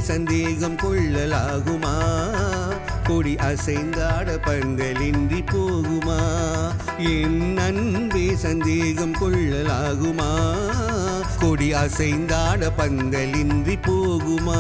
சந்தேகம் கொள்ளலாகுமா கொடி அசைந்தாட பந்தலின்றி போகுமா என் அன்பே சந்தேகம் கொள்ளலாகுமா கொடி அசைந்தாட பந்தலின்றி போகுமா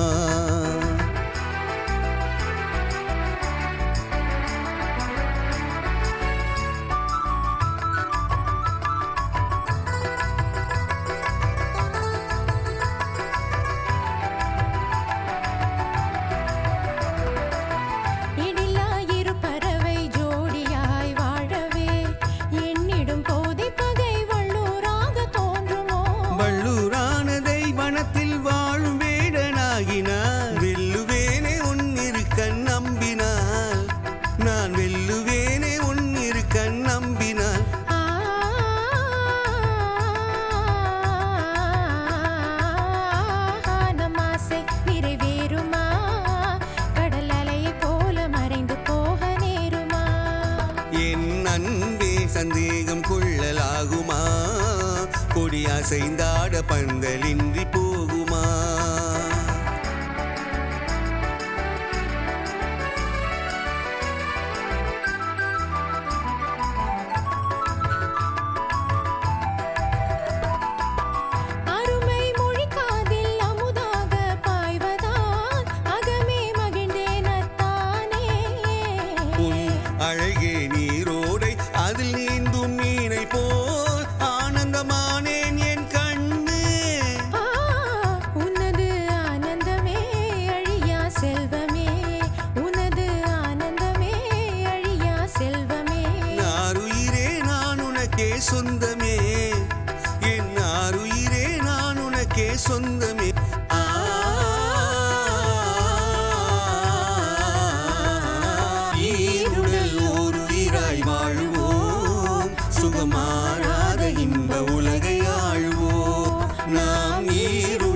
இடிலாயிரு பறவை ஜோடியாய் வாழவே எண்ணிடும் போதை பகை வள்ளூராக தோன்றுமோ வள்ளூரானதை வனத்தில் வாழும் வேடனாகினார் வெல்லுவேனே உன்னிருக்க நம்பினார் நான் வெல்லுவேனே உன்னிருக்க நம்பினார் ஆ நம் ஆசை நிறைவேறுமா கடல் அலையைப் போல மறைந்து போக நேருமா என் அன்பே சந்தேகம் கொள்ளலாகுமா கொடி அசைந்தாட பந்தலின்றி போகுமா அருமை மொழி காதில் அமுதாக பாய்வதால் அகமே மகிழ்ந்தேனத்தானே உன் அழகே நீரோடை அதில் நீந்தும் மீனை போல் ஆனந்தமானேன் என் கண்ணு ஆ, உனது ஆனந்தமே அழியா செல்வமே உனது ஆனந்தமே அழியா செல்வமே நாருயிரே நான் உனக்கே சொந்தமே என் நாருயிரே நான் உனக்கே சொந்தமே ஆ ஈருடல் ஓர் உயிராய் வாழுவோம் சுகமாறாத இன்ப உலகை ஆழ்வோம் நாம் ஈருடல்